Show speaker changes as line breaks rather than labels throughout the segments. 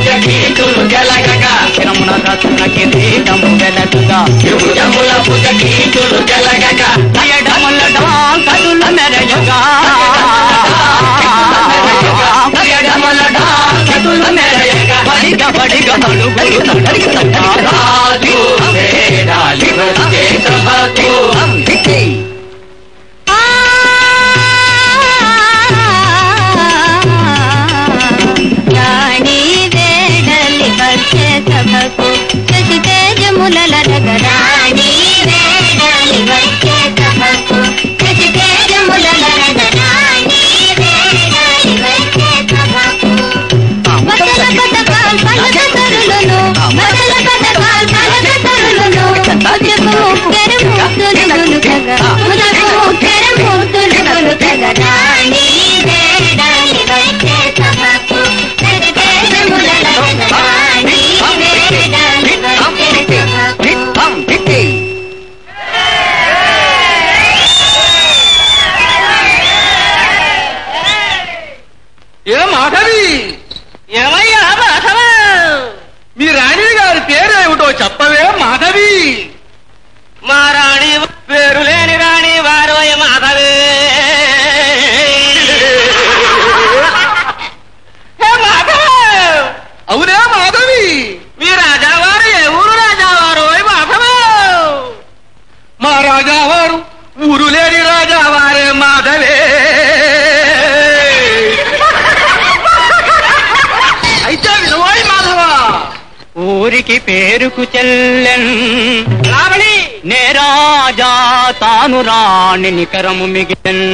పుజకీతులు జలగక
శిరమున రత్న కిరీటము వెలగగా
త్రిభుజముల పుజకీతులు జలగక
అయడముల డాంకదుల మెరయగా
అయడముల డాంకదుల మెరయక
బడిగ బడిగ అడుగులు నడకగా
రాజు వేడాలి వచ్చే సభకు
రాణి వేడలి వచ్చే సభకు శశి తేజములల రాణి వేడలి వచ్చే సభకు శశి తేజములల రాణి వేడలి వచ్చే సభకు బదల బదకాల్ పలక తరులను బదల బదకాల్ పలక తరులను ముజకు ముక్కెర ముద్దులు గొలుకగా ముజకు ముక్కెర ముద్దులు గొలుకగా రాణి వేడలి వచ్చే సభకు శశి తేజములల రాణి వేడలి వచ్చే సభకు
ఏ మాధవి
ఏమయ్యా మాధవ
మీ రాణి గారి పేరేమిటో చెప్పవే మాధవి
మా రాణి పేరు లేని రాణి వారు మాధవే హే మాధవ
అవునే మాధవి
మీ రాజావారు ఏ ఊరు రాజావారు ఓయ్ మాధవ
మా రాజావారు ఊరు లేని రాజావారే మాధవే అయితే వినవాయి మాధవ
ఊరికి పేరుకు చెల్లెన్ రావణి నే రాజా తాను రాణి నికరము మిగిలెన్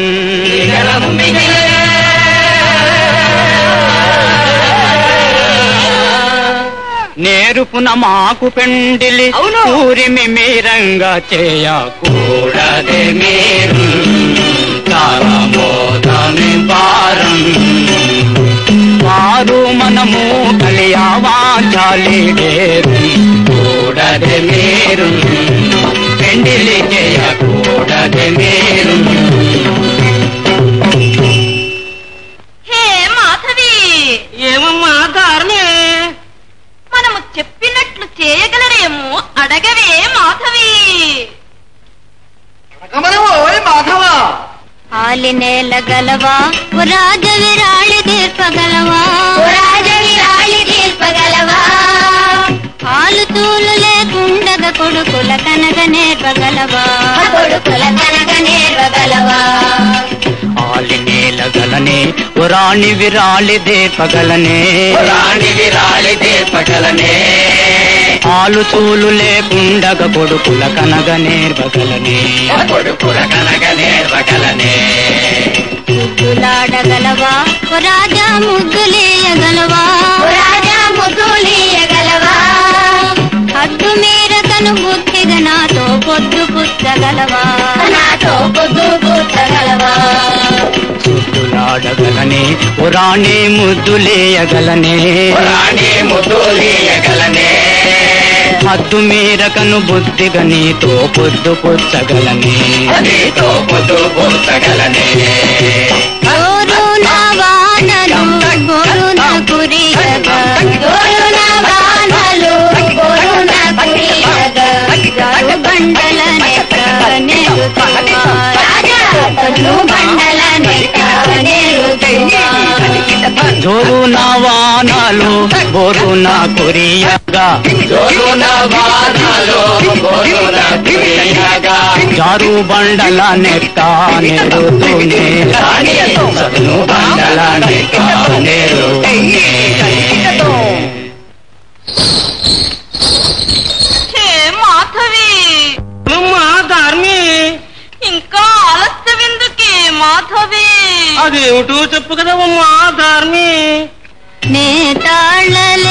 నేరుపున మాకు పెండిలి ఊరిమి మీరంగా చేయకూడదే మీరు చాలా మోదమి భారం వారు మనము కలియావాచాలిడేరు కూడదే మీరు పెండిలి చేయకూడదే మీరు
హే మాధవి
ఏమమ్మా దారుణే
మనము చెప్పినట్లు చేయగలరేమో అడగవే మాధవి
ఓయ్ మాధవ
ఆలి నేల గలవా ఓ రాజ విరాళి తీర్పగలవా ఓ రాజ విరాళి తీర్పగలవా ఆలు తూలు లేకుండగ కొడుకుల కనగ నేర్పగలవా కొడుకుల కనగ నేర్పగలవా
ఆలి నేలగలనే ఉరాణి విరాళి దేపగలనే
రాణి విరాళి దేపగలనే
ఆలు తూలు లేకుండగ కొడుకుల కనగ నేర్వగలనే
కొడుకుల కనగ నేర్వగలనే
ముద్దులాడగలవా ఓ రాజా ముద్దులేయగలవా ఓ రాజా ముద్దులేయగలవా హద్దు మేరకను బుద్ధిగా నాతో పొద్దు పుచ్చగలవా నాతో పొద్దు పుచ్చగలవా
సుద్దులాడగలనే ఉరాణి ముద్దులేయగలనే
రాణి ముద్దులీయగలనే
హద్దు మేరకను బుద్ధిగా నీతో పొద్దు పుచ్చగలనే
నీతో పొద్దు పూర్చగలనే
గోరు నా వానలు గోరు నా కురియగా గోరు నా వానలు గోరు నా కురియగా జారు బండల నెక్క నెరుతువా రాజా తను బండల నెక్క నెరుతువా
జోరు నా వానాలు బోరు నా కొరియగా
జోరున వానలో గోరున కురియగా
జారు బండల నెక్క నెరుతూనే
సదును బండలానే కానేరు
హే మాధవి
ధర్మి
ఇంకా ఆలస్యమెందుకే మాధవి
అదేమిటో చెప్పు కదా ధర్మి
నే తాళలే